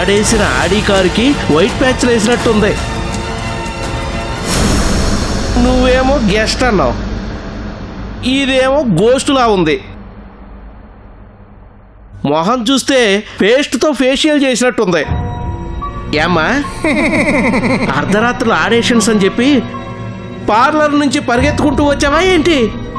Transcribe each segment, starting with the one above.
వాడేసిన ఆడి కారుకి white patch వేసినట్టుంది నువ్వేమో guest అన్నావు ఇదేమో గోస్టులా ఉంది మొహం చూస్తే పేస్ట్తో ఫేషియల్ చేసినట్టుంది ఏమ్మా అర్ధరాత్రులు ఆడేషన్స్ అని చెప్పి పార్లర్ నుంచి పరిగెత్తుకుంటూ వచ్చావా ఏంటి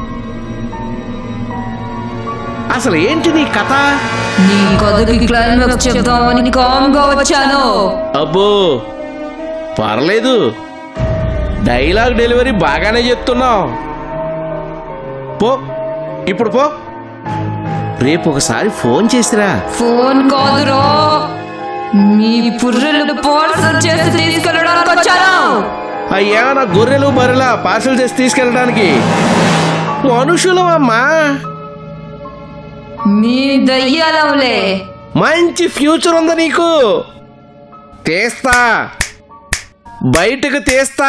అసలు ఏంటి నీ కథ నీ కథకి క్లైమాక్స్ చెప్దామని కామ్గా వచ్చాను అబ్బో పర్లేదు డైలాగ్ డెలివరీ బాగానే చెప్తున్నావు పో ఇప్పుడు పో రేపు ఒకసారి ఫోన్ చేసిరా ఫోన్ కాదురో మీ పుర్రెలు పార్సల్ చేసి తీసుకెళ్ళడానికి వచ్చాను అయ్యా నా గొర్రెలు బర్రెలా పార్సల్ చేసి తీసుకెళ్ళడానికి మనుషులం అమ్మా మీ దయ్యాలంలే మంచి ఫ్యూచర్ ఉంది నీకు తీస్తా బయటకు తీస్తా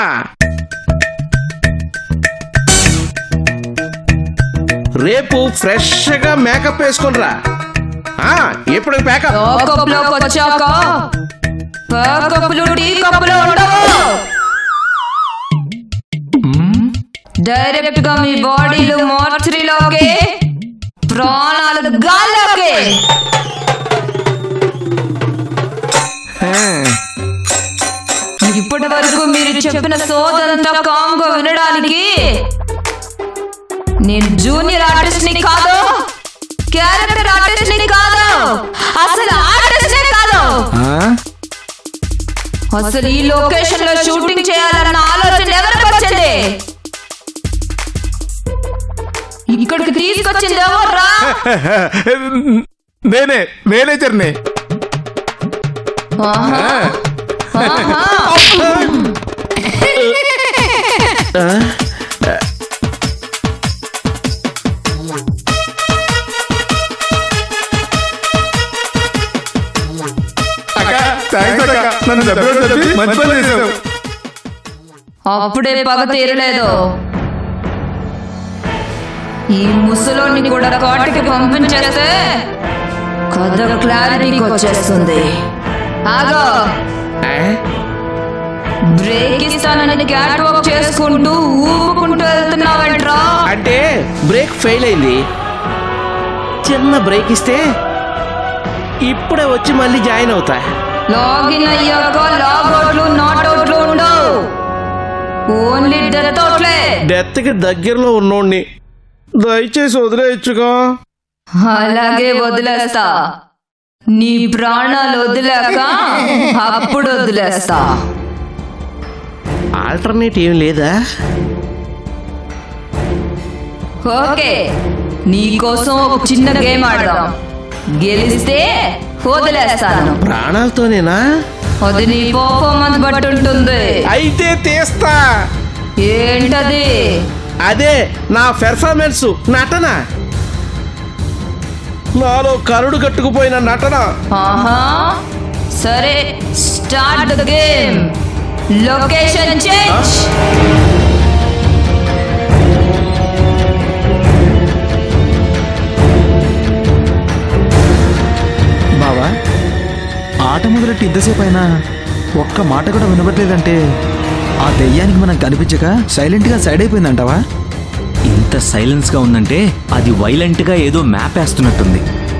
రేపు ఫ్రెష్గా మేకప్ వేసుకునిరా ఆ, ఇప్పుడు మేకప్ కప్ లోకి వచ్చాక కప్పులు టీ కప్పులు ఉండవు డైరెక్ట్ గా మీ బాడీలు మార్చరీలోకి ప్రాణాలు గాల్లోకి ఇప్పటి వరకు మీరు చెప్పిన సోదంతా కామ్గా వినడానికి నేను జూనియర్ ఆర్టిస్ట్ ని కాదు క్యారెక్టర్ ఆర్టిస్ట్ ని కాదు అసలు ఆర్టిస్ట్ కాదు అసలు ఈ లొకేషన్ లో షూటింగ్ చేయాలన్న ఆలోచన ఎవరికి వచ్చింది ఇక్కడికి తీసుకొచ్చింది ఎవర్రా నేనే మేనేజర్ని ఆహా. ఆహా. అక్క థ్యాంక్స్ అక్క నన్ను డబ్బులు చెప్పి మంచి పని చేసావు అప్పుడే పగ తీరలేదు ఈ ముసలోని కూడా కోటకి పంపించేస్తే కథ క్లారిటీకి వచ్చేస్తుంది ఆగో ఆ? బ్రేక్ ఇస్తానని క్యాట్ వాక్ చేసుకుంటూ ఊపుకుంటూ వెళ్తున్నావంట్రా అంటే బ్రేక్ ఫెయిల్ అయింది చిన్న బ్రేక్ ఇస్తే ఇప్పుడే వచ్చి మళ్ళీ జాయిన్ అవుతా లాగిన్ అయ్యాక లాగౌట్లు నాట్అవుట్లు ఉండవు ఓన్లీ డెత్ అవుట్లే డెత్కి దగ్గరలో ఉన్నోడిని దయచేసి వదిలేయచ్చుగా అలాగే వదిలేస్తా నీ ప్రాణాలు వదిలేక అప్పుడు వదిలేస్తా ఆల్టర్నేట్ ఏం లేదా ఓకే నీకోసం ఒక చిన్న గేమ్ ఆడదాం గెలిస్తే వదిలేస్తాను ప్రాణాలతోనేనా అది నీ పర్ఫార్మెన్స్ బట్టి ఉంటుంది అయితే తీస్తా ఏంటది అదే నా పెర్ఫార్మెన్స్ నటన నాలో కరుడు కట్టుకుపోయిన నటన ఆహా సరే start the game location change బావా ఆట మొదలెట్టి ఇంతసేపు అయినా ఒక్క మాట కూడా వినబట్లేదంటే ఆ దెయ్యానికి మనం కనిపించక సైలెంట్గా సైడ్ అయిపోయిందంటావా ఇంత సైలెన్స్ గా ఉందంటే అది వైలెంట్ గా ఏదో మ్యాప్ వేస్తున్నట్టుంది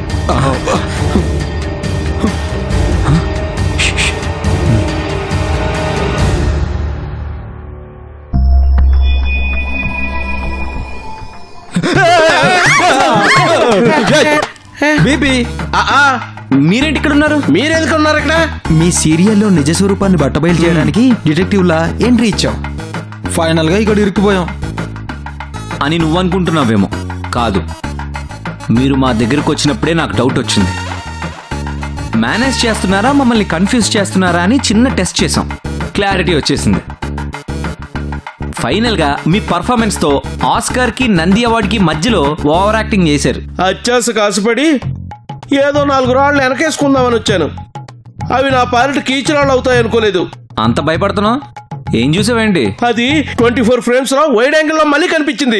బేబీ ఆ, ఆ, మీరేంటి ఇక్కడ ఉన్నారు మీరెందుకు ఉన్నారు ఇక్కడ మీ సీరియల్లో నిజ స్వరూపాన్ని బట్టబయలు చేయడానికి డిటెక్టివ్లా ఎంట్రీ ఇచ్చాం ఫైనల్గా ఇక్కడ ఇరుక్కుపోయాం అని నువ్వు అనుకుంటున్నావేమో కాదు మీరు మా దగ్గరకు వచ్చినప్పుడే నాకు డౌట్ వచ్చింది మేనేజ్ చేస్తున్నారా మమ్మల్ని కన్ఫ్యూజ్ చేస్తున్నారా అని చిన్న టెస్ట్ చేసాం క్లారిటీ వచ్చేసింది ఫైనల్గా మీ పర్ఫార్మెన్స్తో ఆస్కార్కి నంది అవార్డుకి మధ్యలో ఓవర్ యాక్టింగ్ చేశారు అత్యాస కాసుపడి ఏదో నాలుగు రాళ్ళు వెనకేసుకుందామని వచ్చాను అవి నా పాలిట కీచురాళ్ళు అవుతాయి అనుకోలేదు అంత భయపడుతున్నావు ఏం చూసావేంటి అది ట్వంటీ ఫోర్ ఫ్రేమ్స్ లో వైడ్ యాంగిల్ లో మళ్ళీ కనిపించింది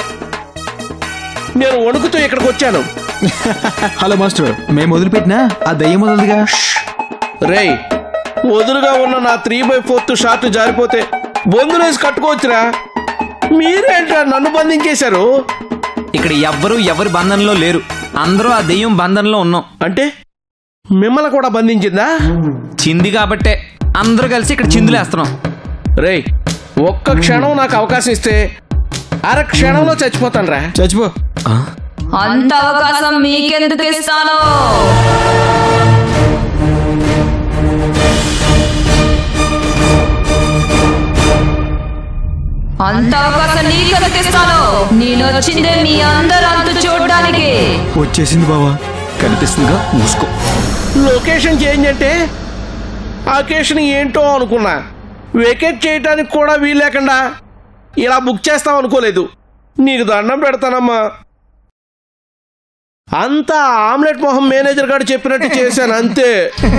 నేను వణుకుతూ ఇక్కడికి వచ్చాను హలో మాస్టర్ మేము వదిలిపెట్టినా ఆ దయ్యం వదలదుగా రేయ్ వదులుగా ఉన్న నా త్రీ బై ఫోర్త్ షార్ట్ జారిపోతే బొందులేసి కట్టుకోవచ్చురా మీరేంట్రా నన్ను బంధించేశారు ఇక్కడ ఎవ్వరూ ఎవరి బంధంలో లేరు అందరూ ఆ దెయ్యం బంధంలో ఉన్నాం అంటే మిమ్మల్ని కూడా బంధించిందా చింది కాబట్టే అందరూ కలిసి ఇక్కడ చిందులేస్తున్నాం రేయ్ ఒక్క క్షణం నాకు అవకాశం ఇస్తే అర క్షణంలో చచ్చిపోతాను రా చచ్చిపో అంత అవకాశం మీకెందుకు ఇస్తాను అంత అవకాశం నీకెందుకు ఇస్తాను నేను వచ్చిందే మీ అందరు అంతు చూడడానికి వచ్చేసింది బావా కనిపిస్తుందిగా మూసుకో లొకేషన్ చేంజ్ అంటే అకేషన్ ఏంటో అనుకున్నా వెకేట్ చేయడానికి కూడా వీలు లేకుండా ఇలా బుక్ చేస్తాం అనుకోలేదు నీకు దండం పెడతానమ్మా అంతా ఆమ్లెట్ మొహం మేనేజర్ గారు చెప్పినట్టు చేశాను అంతే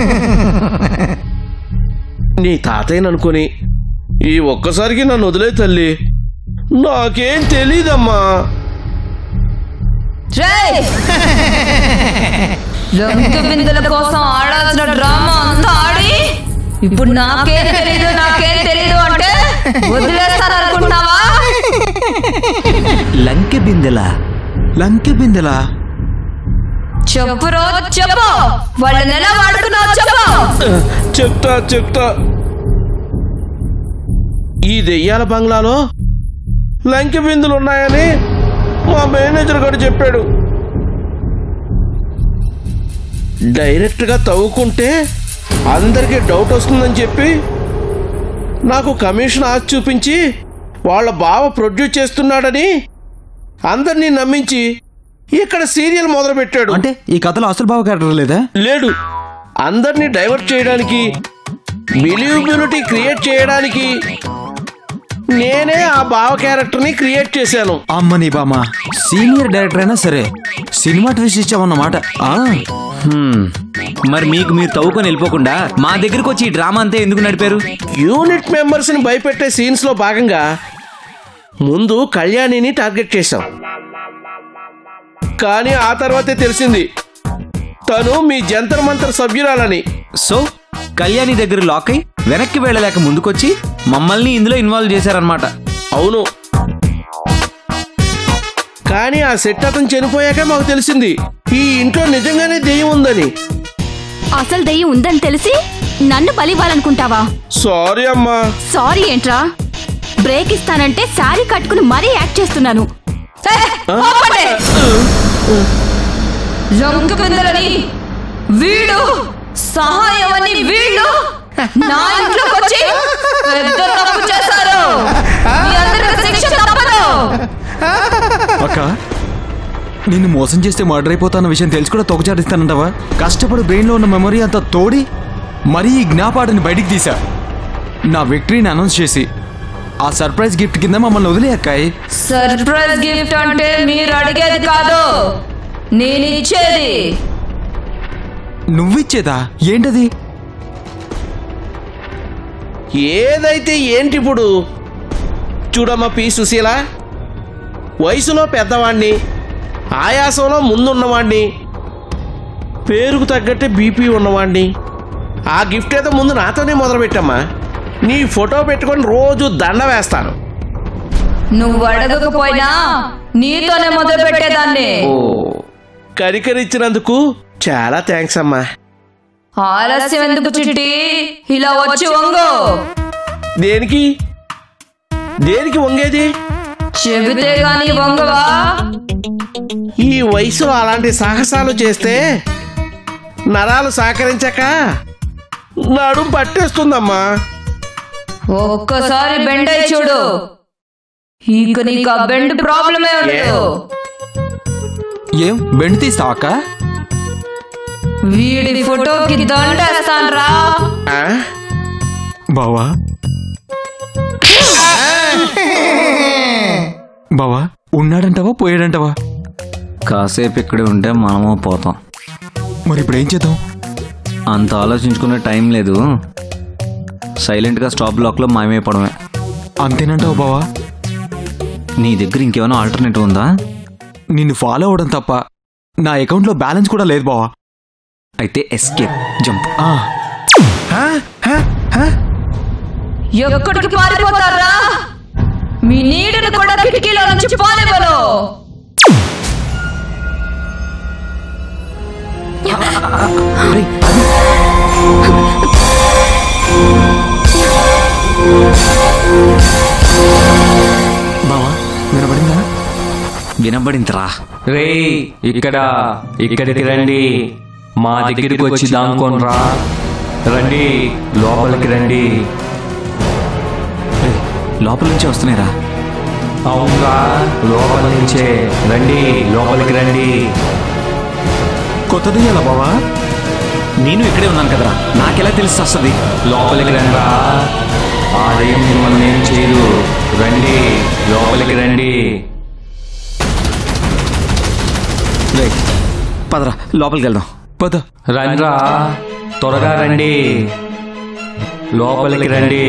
నీ తాతయ్యని అనుకుని ఈ ఒక్కసారికి నన్ను వదిలే తల్లి నాకేం తెలీదమ్మా రేయ్! రంగు బిందెల కోసం ఆడాల్సిన డ్రామా అంతా ఆడి ఇప్పుడు నాకేం తెలీదు నాకేం తెలీదు అంటే వదిలేస్తారనుకుంటున్నావా లంకె బిందెలా లంకె బిందెలా చెప్పురో చెప్పు వాళ్ళని ఎలా వాడుకున్నావు చెప్పు చెప్తా చెప్తా ఈ దెయ్యాల బంగ్లాలో లంకె బిందులు ఉన్నాయని మా మేనేజర్ గారు చెప్పాడు డైరెక్ట్గా తవ్వుకుంటే అందరికీ డౌట్ వస్తుందని చెప్పి నాకు కమిషన్ ఆశ చూపించి వాళ్ళ బావ ప్రొడ్యూస్ చేస్తున్నాడని అందరినీ నమ్మించి ఇక్కడ సీరియల్ మొదలుపెట్టాడు అంటే ఈ కథలో అసలు బావ క్యారెక్టర్ లేదా లేడు అందరినీ డైవర్ట్ చేయడానికి బిలీవబిలిటీ క్రియేట్ చేయడానికి నేనే ఆ బావ క్యారెక్టర్ని క్రియేట్ చేశాను అమ్మ నీ బామ్మ సీనియర్ డైరెక్టర్ అయినా సరే సినిమా ట్విస్ట్ ఇచ్చామన్నమాట ఆ, హ్మ్. మరి మీకు మీరు తవ్వుకొని వెళ్ళిపోకుండా మా దగ్గరికి వచ్చి ఈ డ్రామా అంతా ఎందుకు నడిపారు యూనిట్ మెంబర్స్ని భయపెట్టే సీన్స్లో భాగంగా ముందు కళ్యాణిని టార్గెట్ చేశాం కానీ ఆ తర్వాతే తెలిసింది తను మీ జంతర్ మంతర్ సభ్యురాలని సో కళ్యాణి దగ్గర లాక్ అయి వెనక్కి వెళ్ళలేక ముందుకొచ్చి మమ్మల్ని ఇందులో ఇన్వాల్వ్ చేశారనమాట అవును కానీ ఆ సెట్ అతను చనిపోయాక మాకు తెలిసింది ఈ ఇంట్లో నిజంగానే దెయ్యం ఉందని అసలు దెయ్యం ఉందని తెలిసి నన్ను బలివ్వాలనుకుంటావా సారీ అమ్మా సారీ ఏంట్రా బ్రేక్ ఇస్తానంటే శారీ కట్టుకుని మరీ యాక్ట్ చేస్తున్నాను ఏ, ఆపండి. రంగు బిందెలని వీడు సహాయం అని వీళ్ళు నా ఇంట్లోకి వచ్చి పెద్ద తప్పు చేశారు మీ అందరికి శిక్ష తప్పదు అక్క నిన్ను మోసం చేస్తే మర్డర్ అయిపోతాన్న విషయం తెలిసి కూడా తొగచాడిస్తానంటావా కష్టపడి బ్రెయిన్లో ఉన్న మెమరీ అంతా తోడి మరీ ఈ జ్ఞాపాటిని బయటికి తీసా నా విక్టరీని అనౌన్స్ చేసి ఆ సర్ప్రైజ్ గిఫ్ట్ కింద మమ్మల్ని వదిలే అక్కాయ్ సర్ప్రైజ్ గిఫ్ట్ అంటే మీరు అడిగేది కాదు నేను ఇచ్చేది నువ్విచ్చేదా ఏంటది ఏదైతే ఏంటి ఇప్పుడు చూడమ్మా పి సుశీల వయసులో పెద్దవాణ్ణి ఆయాసంలో ముందున్నవాణ్ణి పేరుకు తగ్గట్టే బీపీ ఉన్నవాణ్ణి ఆ గిఫ్ట్ ఏదో ముందు నాతోనే మొదలుపెట్టమ్మా నీ ఫోటో పెట్టుకొని రోజు దండ వేస్తాను నువ్వు అడగకపోయినా నీతోనే మొదలు పెట్టేదాన్ని కరికరిచ్చినందుకు చాలా థ్యాంక్స్ అమ్మా ఆలస్యం ఎందుకు చిట్టి ఇలా వచ్చి వంగు దేనికి దేనికి వంగేది చెబితే గాని వంగవా ఈ వయసులో అలాంటి సాహసాలు చేస్తే నరాలు సహకరించక నడుం పట్టేస్తుందమ్మా ఒక్కసారి బెండ్ అయి చూడు ఇక నీకు ఆ బెండ్ ప్రాబ్లమే ఉండదు ఏం బెండ్ తీస్తావా అక్క వీడి ఫోటోకి దండేస్తాన్రా ఆ? బావా బావా ఉన్నాడంటావా పోయాడంటావా కాసేపు ఇక్కడే ఉంటే మనము పోతాం మరి ఇప్పుడు ఏం చేద్దాం అంత ఆలోచించుకునే టైం లేదు సైలెంట్గా స్టాప్ బ్లాక్లో మాయమైపోవడమే అంతేనంటావా బావా నీ దగ్గర ఇంకేమైనా ఆల్టర్నేటివ్ ఉందా నిన్ను ఫాలో అవడం తప్ప నా అకౌంట్లో బ్యాలెన్స్ కూడా లేదు బావా అయితే ఎస్కేప్ జంప్ ఆ, ఎక్కడికి పారిపోతారా మీ నీడను కూడా కిటికీలో నుంచి పానివ్వను బావా వినపడిందా వినబడిందిరా రే ఇక్కడ ఇక్కడికి రండి మా దగ్గరికి వచ్చి దాంకోనరా రండి లోపలికి రండి రేయ్, లోపల నుంచి వస్తున్నాయిరా అవునరా లోపల నుంచే రండి లోపలికి రండి కొత్త దెయ్యాలా బావా నేను ఇక్కడే ఉన్నాను కదరా నాకెలా తెలిసి వస్తుంది లోపలికి రండిరా ఆలయం మిమ్మల్ని ఏం చేయదు రండి లోపలికి రండి రేయ్, పదరా లోపలికి వెళ్దాం పద రండ్రా త్వరగా రండి లోపలికి రండి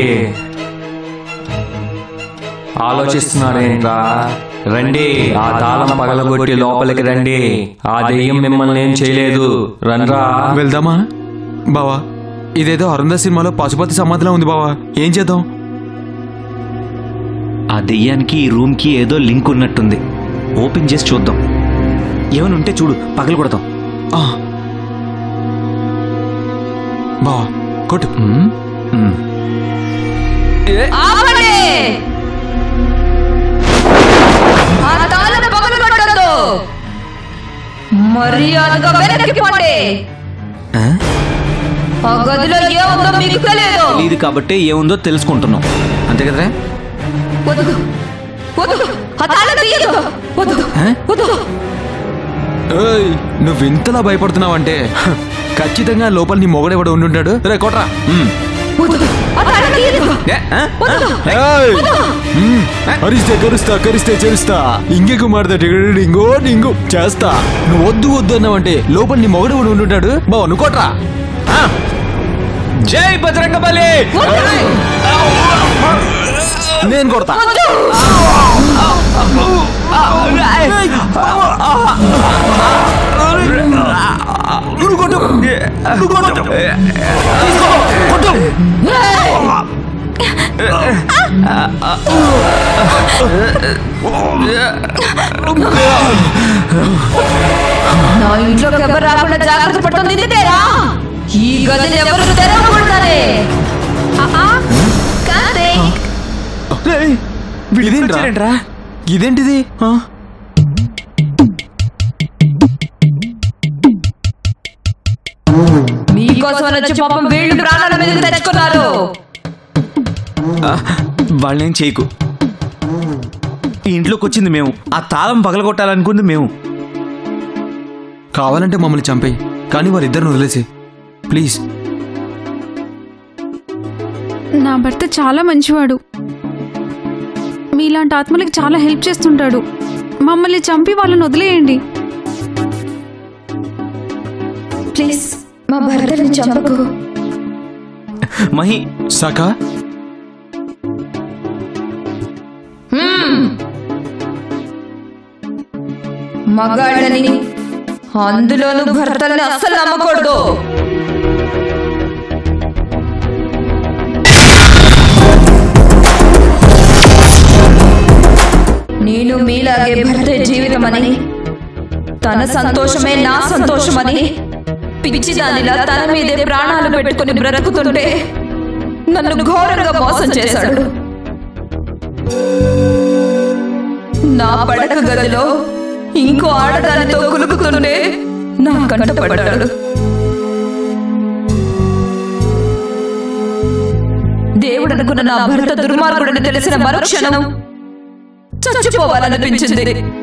ఆలోచిస్తున్నారేంట్రా రండి ఆ తాళం పగలగొట్టి లోపలికి రండి ఆ దెయ్యం మిమ్మల్ని ఏం చేయలేదు రండ్రా వెళ్దామా బావా ఇదేదో అరుంధ సినిమాలో పశుపతి సమాధిలా ఉంది బావా ఏం చేద్దాం ఆ దెయ్యానికి ఈ రూమ్కి ఏదో లింక్ ఉన్నట్టుంది ఓపెన్ చేసి చూద్దాం ఏమైనా ఉంటే చూడు పగలు కొడతాం ఆ. బావా కొట్టు ఉమ్. ఆపండి ఆ తాళం పగలగొట్టద్దు మర్యాదగా వెనక్కి పోండి ఆ? ఆ గదిలో ఏముందో మీకు తెలియదు తెలియదు కాబట్టి ఏముందో తెలుసుకుంటున్నాం అంతే కదరా వద్దు వద్దు ఆ తాళం తీయదు వద్దు ఆ? వద్దు ఏయ్, నువ్వు ఇంతలా భయపడుతున్నావంటే హ, ఖచ్చితంగా లోపల నీ మొగడెవడ ఉండుంటాడు రే కొట్రా ఉమ్. వద్దు ఆ తాళం తీయదు ఏ, ఆ? వద్దు ఏయ్! ఉమ్, అరిస్తే కరుస్తా కరిస్తే చేరుస్తా ఇంకెకు మాడతా టికెట్ ఇంకో ఇంకో చేస్తా నువ్వు వద్దు వద్దు అన్నావంటే లోపల నీ మొగడెవడు ఉండుంటాడు బావ నువ్వు కొట్రా ఆ. జై బజరంగ బలి నేను కొడతా నువ్వు కొట్టు నువ్వు కొట్టు తీసుకో, కొట్టు నా ఇంట్లోకి ఎవరు రాకుండా జాగ్రత్త పడుతుంది ఇదేరా ఈ గదిని ఎవరు తెరవకూడదనే రేయ్, ఇదేంట్రా? ఇదేంటిది ఆ? మీకోసం వచ్చి పాపం వీళ్ళు ప్రాణాల మీద తెచ్చుకున్నారు ఆ, వాళ్ళనేం చేయకు ఈ ఇంట్లోకి వచ్చింది మేము ఆ తాళం పగలగొట్టాలనుకుంది మేము కావాలంటే మమ్మల్ని చంపేయి కానీ వాళ్ళిద్దరిని వదిలేసి ప్లీజ్ నా భర్త చాలా మంచివాడు మీలాంటి ఆత్మలకు చాలా హెల్ప్ చేస్తుంటాడు మమ్మల్ని చంపి వాళ్ళని వదిలేయండి ప్లీజ్ మా భర్తని చంపకు మహి సకా మగాళ్ళని అందులోనూ భర్తల్ని అస్సలు నమ్మకూడదు నేను మీలాగే భర్తే జీవితమని తన సంతోషమే నా సంతోషమని పిచ్చి దానిలా తన మీదే ప్రాణాలు పెట్టుకుని బ్రతుకుతుంటే నన్ను ఘోరంగా మోసం చేశాడు నా పడక గదిలో ఇంకో ఆడదానితో కులుకుతుంటే నా కంట పడ్డాడు దేవుడు అనుకున్న నా భర్త దుర్మార్గుడని తెలిసిన మరుక్షణం చచ్చిపోవాలనిపించింది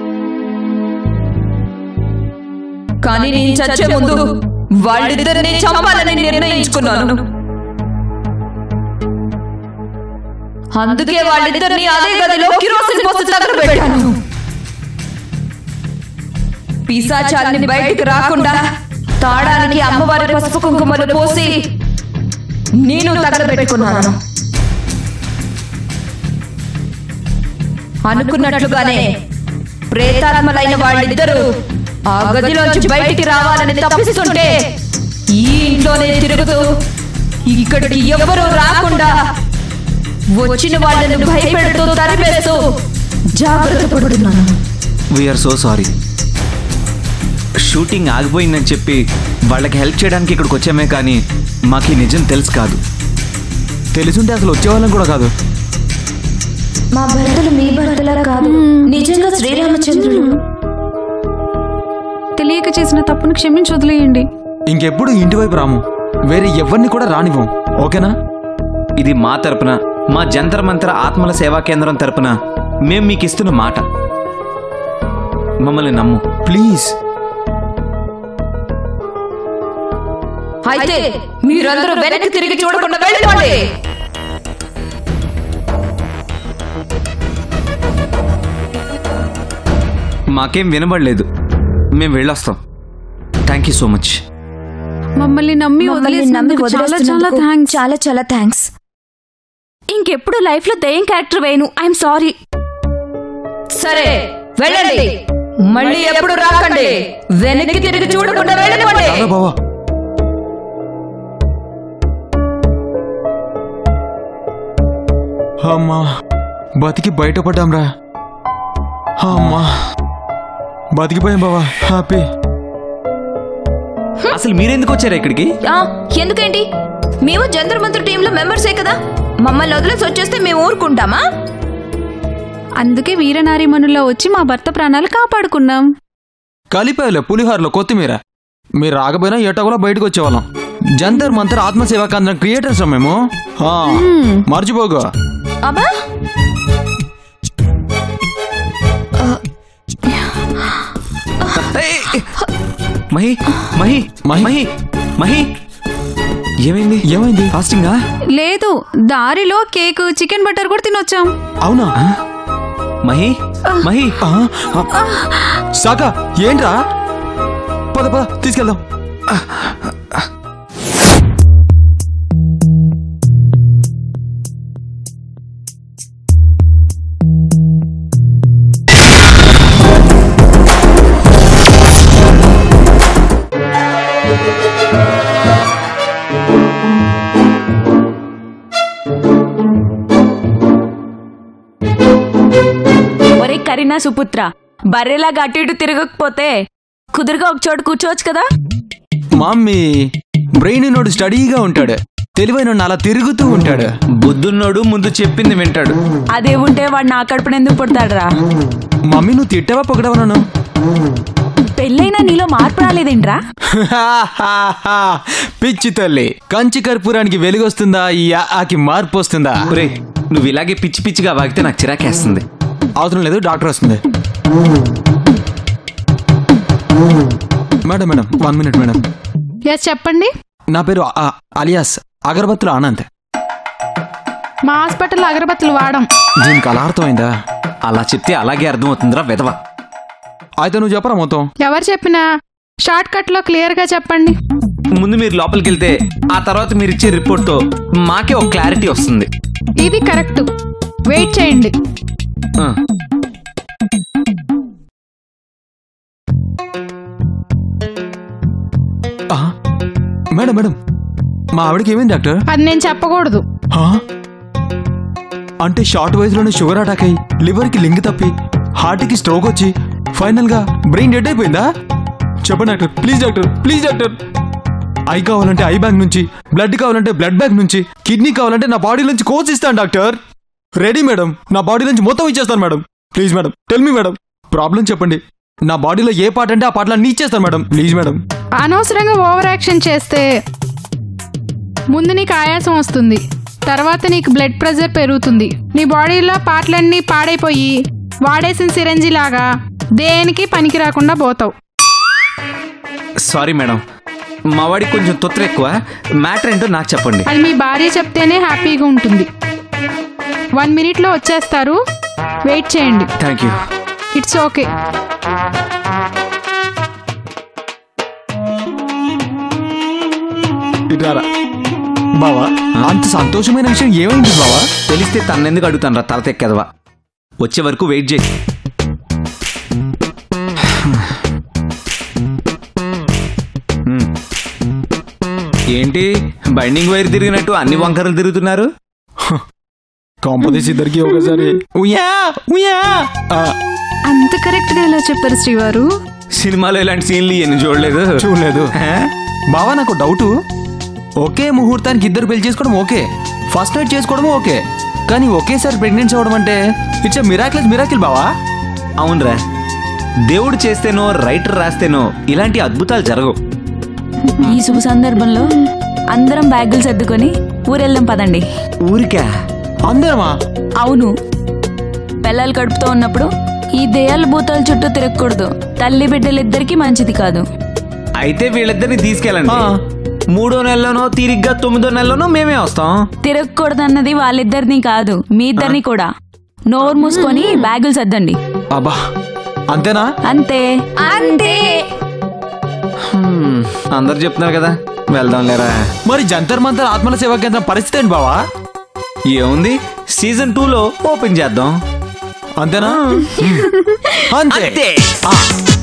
కానీ నేను చచ్చే ముందు వాళ్ళిద్దరిని చంపాలని నిర్ణయించుకున్నాను అందుకే వాళ్ళిద్దరిని అదే గదిలో కిరోసిన్ పోసి తగలబెట్టాను పిశాచాలని బయటికి రాకుండా తాడానికి అమ్మవారి పసుపు కుంకుమలు పోసి నేను తగలబెట్టుకున్నాను అనుకున్నట్లుగానే ప్రేతాత్మలైన వాళ్ళిద్దరూ ఆ గదిలోంచి బయటికి రావాలని తప్పిస్తుంటే ఈ ఇంట్లోనే తిరుగుతూ ఇక్కడికి ఎవరు రాకుండా వచ్చిన వాళ్ళను భయపెడుతూ తరిమేస్తూ జాగ్రత్త పడుతున్నాను వీఆర్ సో సారీ షూటింగ్ ఆగిపోయిందని చెప్పి వాళ్ళకి హెల్ప్ చేయడానికి ఇక్కడికి వచ్చామే కానీ మాకు ఈ నిజం తెలుసు కాదు తెలిసుంటే అసలు వచ్చేవాళ్ళం కూడా కాదు మా భర్తలు మీ భర్తలా కాదు నిజంగా శ్రీరామచంద్రులు తెలియక చేసిన తప్పును క్షమించి వదిలేయండి ఇంకెప్పుడు ఇంటి వైపు రాము వేరే ఎవరిని కూడా రానివ్వం ఓకేనా ఇది మా తరపున మా జంతర్ మంతర ఆత్మల సేవా కేంద్రం తరపున మేం మీకు ఇస్తున్న మాట మమ్మల్ని నమ్ము ప్లీజ్ అయితే మీరందరూ వెనక్కి తిరిగి చూడకుండా వెళ్ళిపోండి మాకేం వినబడలేదు మేము వెళ్ళొస్తాం థ్యాంక్ యూ సో మచ్ మమ్మల్ని నమ్మి మమ్మల్ని నమ్మి వదిలేసినందుకు చాలా చాలా వదిలేస్తున్నందుకు థ్యాంక్స్ చాలా చాలా థ్యాంక్స్ ఇంకెప్పుడు లైఫ్ లో దయ్యం క్యారెక్టర్ వేయను ఐఎమ్ సారీ సరే వెళ్ళండి మళ్ళీ ఎప్పుడు రాకండి వెనక్కి తిరిగి చూడకుండా వెళ్ళిపోండి రారా బావా అమ్మా బతికి బయటపడ్డాంరా అమ్మా బతికిపోయాం బావా హ్యాపీ అసలు మీరెందుకు వచ్చారా ఇక్కడికి ఆ, ఎందుకేంటి మేము జంతర్ మంత్ర టీంలో మెంబర్సే కదా మమ్మల్ని వదిలేసి వచ్చేస్తే మేము ఊరుకుంటామా అందుకే వీరనారిమణుల్లో వచ్చి మా భర్త ప్రాణాలు కాపాడుకున్నాం కలిపావులే పులిహోరలో కొత్తిమీర మీరు రాకపోయినా ఎట్టగోలా బయటకు వచ్చేవాళ్ళం జంతర్ మంతర్ ఆత్మసేవా కేంద్రం క్రియేటర్స్ మేము ఆ, మర్చిపోకు అబ్బా ఏయ్, ఏయ్. మహి మహి మహి. మహి మహి ఏమైంది ఏమైంది ఫాస్టింగా లేదు దారిలో కేక్ చికెన్ బటర్ కూడా తినొచ్చాం అవునా మహి మహి ఆ, ఆ. సాకా ఏంట్రా పద పద తీసుకెళ్దాం ఒరే కరీనా సుపుత్ర బర్రెలాగా అటు ఇటు తిరగకపోతే కుదురుగా ఒక చోట కూర్చోవచ్చు కదా మమ్మీ బ్రెయిన్ నోడు స్టడీగా ఉంటాడు తెలివైన అలా తిరుగుతూ ఉంటాడు బుద్ధున్నోడు ముందు చెప్పింది వింటాడు అదే ఉంటే వాడు నా కడుపున ఎందుకు పుడతాడురా మమ్మీ నువ్వు తిట్టావా పొగడవా నన్ను పెళ్ళైనా నీలో మార్పు రాలేదేంట్రా పిచ్చి తల్లి కంచి కర్పూరానికి వెలుగొస్తుందా ఈ ఆకి మార్పు వస్తుందా ఒరే నువ్వు ఇలాగే పిచ్చి పిచ్చిగా వాగితే నాకు చిరాకేస్తుంది అవసరం లేదు డాక్టర్ వస్తుంది madam madam one minute madam yes చెప్పండి నా పేరు ఆ- అలియాస్ అగరబత్తుల ఆనంద్ మా హాస్పిటల్లో అగరబత్తులు వాడం దీనికి అలా అర్థమైందా అలా చెప్తే అలాగే అర్థమవుతుందిరా వెధవ అయితే నువ్వు చెప్పరా మొత్తం ఎవరు చెప్పినా షార్ట్ కట్ లో క్లియర్ గా చెప్పండి ముందు మీరు లోపలికి వెళ్తే ఆ తర్వాత మీరు ఇచ్చే రిపోర్ట్తో మాకే ఒక క్లారిటీ వస్తుంది ఇది కరెక్ట్ వెయిట్ చేయండి ఆ. ఆ, మేడం మేడం మా ఆవిడకి ఏమైంది డాక్టర్ అది నేను చెప్పకూడదు ఆ? అంటే షార్ట్ వయసులోనే షుగర్ అటాక్ అయ్యి లివర్కి లింక్ తప్పి హార్ట్కి స్ట్రోక్ వచ్చి ఫైనల్ గా బ్రెయిన్ డెడ్ అయిపోయిందా చెప్పండి doctor please doctor please doctor I కావాలంటే ఐ బ్యాంక్ నుంచి బ్లడ్ కావాలంటే బ్లడ్ బ్యాంక్ నుంచి కిడ్నీ కావాలంటే నా బాడీ నుంచి కోచ్ ఇస్తాను డాక్టర్ రెడీ మేడం నా బాడీ నుంచి మొత్తం ఇచ్చేస్తాను madam please madam tell me madam problem చెప్పండి నా బాడీలో ఏ పార్ట్ అంటే ఆ పార్ట్లో నీ ఇచ్చేస్తాను మేడం ప్లీజ్ మేడం అనవసరంగా ఓవర్ యాక్షన్ చేస్తే ముందు నీకు ఆయాసం వస్తుంది తర్వాత నీకు బ్లడ్ ప్రెషర్ పెరుగుతుంది నీ బాడీలో పార్ట్లన్నీ పాడైపోయి వాడేసిన సిరంజి లాగా దేనికి పనికి రాకుండా పోతావు సారీ మేడం మా వాడికి కొంచెం తొత్తర ఎక్కువ మ్యాటర్ ఏంటో నాకు చెప్పండి అది మీ భార్య చెప్తేనే హ్యాపీగా ఉంటుంది వన్ మినిట్లో వచ్చేస్తారు వెయిట్ చేయండి థ్యాంక్ యూ ఇట్స్ ఓకే ఇటారా బావా అంత సంతోషమైన విషయం ఏమైంది బావా తెలిస్తే తన్నెందుకు అడుగుతాను రా తల తెక్కదవా వచ్చే వరకు వెయిట్ చేయి హ్మ్. ఏంటి బైండింగ్ వైర్ తిరిగినట్టు అన్ని వంకరలు తిరుగుతున్నారు కాంపదీస్ ఇద్దరికి ఒకసారి ఉయ్యా ఉయ్యా ఆ, అంత కరెక్ట్ గా ఎలా చెప్పారు శ్రీవారు సినిమాలో ఇలాంటి సీన్లు ఎన్ని చూడలేదు చూడలేదు హే? బావా నాకు డౌటు ఒకే ముహూర్తానికి ఇద్దరు పెళ్లి చేసుకోవడం ఓకే ఫస్ట్ నైట్ చేసుకోవడం ఓకే కానీ ఒకేసారి ప్రెగ్నెన్సీ అవ్వడం అంటే ఇట్స్ మిరాకిల్ మిరాకిల్ బావా అవునరా దేవుడు చేస్తేనో రైటర్ రాస్తేనో ఇలాంటి అద్భుతాలు జరగవు ఈ శుభ సందర్భంలో అందరం బ్యాగులు సర్దుకొని ఊరెళ్దాం పదండి ఊరికా అందరమా అవును పిల్లలు కడుపుతో ఉన్నప్పుడు ఈ దెయ్యాల భూతాల చుట్టూ తిరగకూడదు తల్లి బిడ్డలిద్దరికీ మంచిది కాదు అయితే వీళ్ళిద్దరిని తీసుకెళ్ళండి ఆ. మూడో నెలలోనో తీరిగ్గా తొమ్మిదో నెలలోనో మేమే వస్తాం తిరగకూడదు అన్నది వాళ్ళిద్దరిని కాదు మీ ఇద్దరిని కూడా నోరు మూసుకొని బ్యాగులు సర్దండి అబ్బా అంతేనా అంతే అంతే హ్మ్, అందరు చెప్తున్నారు కదా వెళ్దాం లేరా మరి జంతర్ మంతర్ ఆత్మల సేవా కేంద్రం పరిస్థితి ఏంటి బావా ఏముంది సీజన్ టూలో ఓపెన్ చేద్దాం అంతేనా అంతే అంతే ఆ,